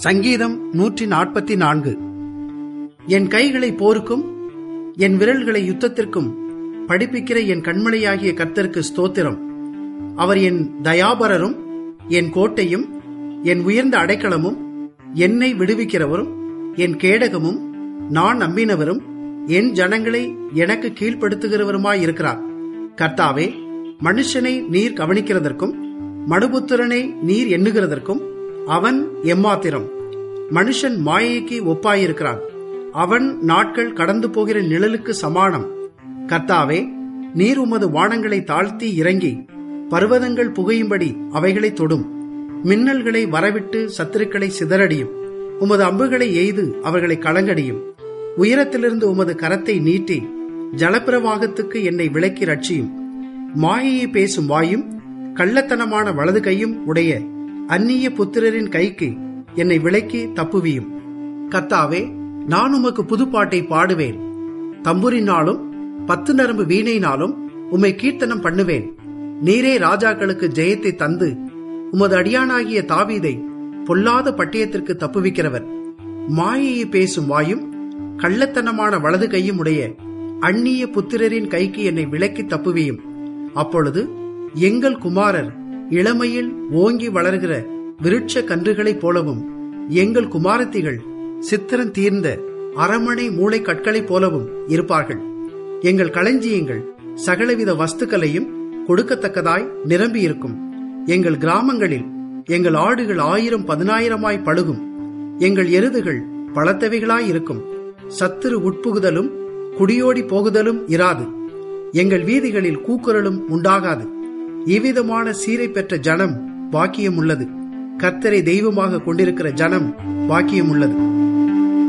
சங்கீதம் நூற்றி நாற்பத்தி நான்கு என் கைகளை போருக்கும் என் விரல்களை யுத்தத்திற்கும் படிப்பிக்கிற என் கண்மலையாகிய கர்த்தருக்கு ஸ்தோத்திரம் அவர் என் தயாபரரும் என் கோட்டையும் என் உயர்ந்த அடைக்கலமும் என்னை விடுவிக்கிறவரும் என் கேடகமும் நான் நம்பினவரும் என் ஜனங்களை எனக்கு கீழ்ப்படுத்துகிறவருமாயிருக்கிறார் கர்த்தாவே மனுஷனை நீர் கவனிக்கிறதற்கும் மனுபுத்திரனை நீர் எண்ணுகிறதற்கும் அவன் எம்மாத்திரம் மனுஷன் மாயைக்கு ஒப்பாயிருக்கிறான் அவன் நாட்கள் கடந்து போகிற நிழலுக்கு சமானம் கர்த்தாவே நீர் உமது வானங்களை தாழ்த்தி இறங்கி பர்வதங்கள் புகையும்படி அவைகளை தொடும் மின்னல்களை வரவிட்டு சத்துருக்களை சிதறடியும் உமது அம்புகளை எய்து அவர்களை கலங்கடியும் உயரத்திலிருந்து உமது கரத்தை நீட்டி ஜலப்பிரவாகத்துக்கு என்னை விலக்கி ரட்சியும் மாயையை பேசும் வாயும் கள்ளத்தனமான வலது கையும் உடைய அந்நிய புத்திரரின் கைக்கு என்னை விலக்கி தப்புவியும் கர்த்தாவே நான் உமக்கு புதுப்பாட்டை பாடுவேன் தம்புரினாலும் பத்து நரம்பு வீணையினாலும் உம்மை கீர்த்தனம் பண்ணுவேன் நீரே ராஜாக்களுக்கு ஜெயத்தை தந்து உமது அடியானாகிய தாவீதை பொல்லாத பட்டயத்திற்கு தப்புவிக்கிறவர் மாயையை பேசும் வாயும் கள்ளத்தனமான வலது கையும் உடைய அந்நிய புத்திரரின் கைக்கு என்னை விலக்கி தப்புவியும் அப்பொழுது எங்கள் குமாரர் இளமையில் ஓங்கி வளர்கிற விருட்ச கன்றுகளைப் போலவும் எங்கள் குமாரத்திகள் சித்திரம் தீர்ந்த அரமனை மூளை கற்களைப் போலவும் இருப்பார்கள் எங்கள் களஞ்சியங்கள் சகலவித வஸ்துக்களையும் கொடுக்கத்தக்கதாய் நிரம்பியிருக்கும் எங்கள் கிராமங்களில் எங்கள் ஆடுகள் ஆயிரம் பதினாயிரமாய் பழுகும் எங்கள் எருதுகள் பலத்தவைகளாயிருக்கும் சத்துரு உட்புகுதலும் குடியோடி போகுதலும் இராது எங்கள் வீதிகளில் கூக்குரலும் உண்டாகாது இவ்விதமான சீரை பெற்ற ஜனம் பாக்கியம் உள்ளது கர்த்தரை தெய்வமாக கொண்டிருக்கிற ஜனம் பாக்கியம் உள்ளது